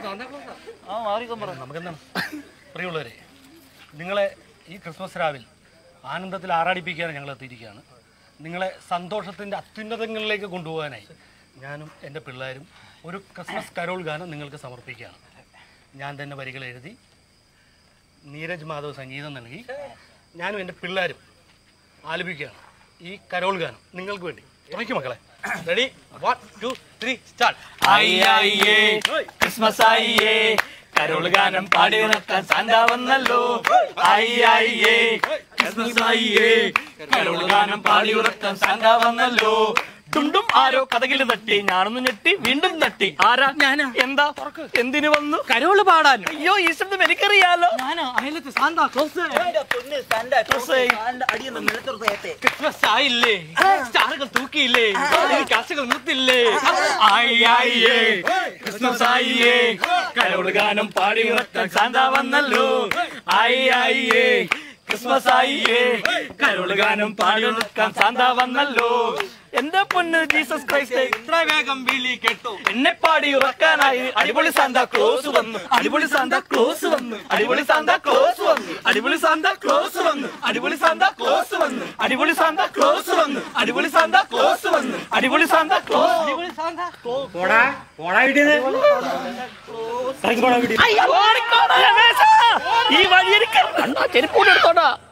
ആ മാറിക്കം പറ നമുക്കെന്താണ് പ്രിയമുള്ളവരെ നിങ്ങളെ ഈ ക്രിസ്മസ് രാവിൽ ആനന്ദത്തിൽ ആറാടിപ്പിക്കാൻ ഞങ്ങൾ എത്തിയിരിക്കുകയാണ് നിങ്ങളെ സന്തോഷത്തിൻ്റെ അത്യുന്നതങ്ങളിലേക്ക് കൊണ്ടുപോകാനായി ഞാനും എൻ്റെ പിള്ളേരും ഒരു ക്രിസ്മസ് കരോൾ ഗാനം നിങ്ങൾക്ക് സമർപ്പിക്കുകയാണ് ഞാൻ തന്നെ വരികൾ എഴുതി നീരജ് മാധവ് സംഗീതം നൽകി ഞാനും എൻ്റെ പിള്ളേരും ആലപിക്കുകയാണ് ഈ കരോൾ ഗാനം നിങ്ങൾക്ക് വേണ്ടി തുടയ്ക്കും മക്കളെ ready one two three start അയ്യേ ക്രിസ്മസ് ആയിയേ കരോൾ ഗാനം പാടി ഉണക്കാൻ സാന്ത വന്നല്ലോ അയ്യേ ക്രിസ്മസ് ആയിയേ കരോൾ ഗാനം പാടി ഉറക്കാൻ സാന്ത വന്നല്ലോ തുണ്ടും ആരോ കഥകിൽ തട്ടി ഞാനൊന്ന് ഞെട്ടി വീണ്ടും തട്ടി ആരാ ഞാനാ എന്താ എന്തിനു വന്നു കരോള് പാടാൻ അയ്യോ ഈ ശബ്ദം എനിക്കറിയാലോ ഞാനാ അയലത്ത് സാന്താ ക്ലോസ് ക്രിസ്മസ് ആയില്ലേ സ്റ്റാറുകൾ തൂക്കിയില്ലേ കാശുകൾ മുത്തില്ലേ ആയിയേ ക്രിസ്മസ് ആയിയേ കരോട് ഗാനം പാടി ഉറക്കാൻ സാന്ത വന്നല്ലോ ആയിയേ ക്രിസ്മസ് ആയിയേ കരോട് ഗാനം പാടി ഉറക്കാൻ സാന്ത വന്നല്ലോ എന്റെ പൊന്ന് ജീസസ് ക്രൈസ്റ്റ് ഇത്ര വേഗം വിളി കേട്ടു എന്നെ പാടി ഉറക്കാനായി അടിപൊളി സാന്താ ക്ലോസ് വന്നു അടിപൊളി സാന്താ ക്ലോസ് വന്നു അടിപൊളി സാന്താ ക്ലോസ് വന്നു അടിപൊളി സാന്താ ക്ലോസ് വന്നു അടിപൊളി സാന്താ ക്ലോസ് വന്നു അടിപൊളി സാന്താ ക്ലോസ് വന്നു അടിപൊളി സാന്താ ക്ലോസ് വന്നു അടിപൊളി സാന്താ ക്ലോസ് അടിപൊളി സാന്താ ഈ വഴി എനിക്ക് ചെരുപ്പൂടെ എടുത്തോടാ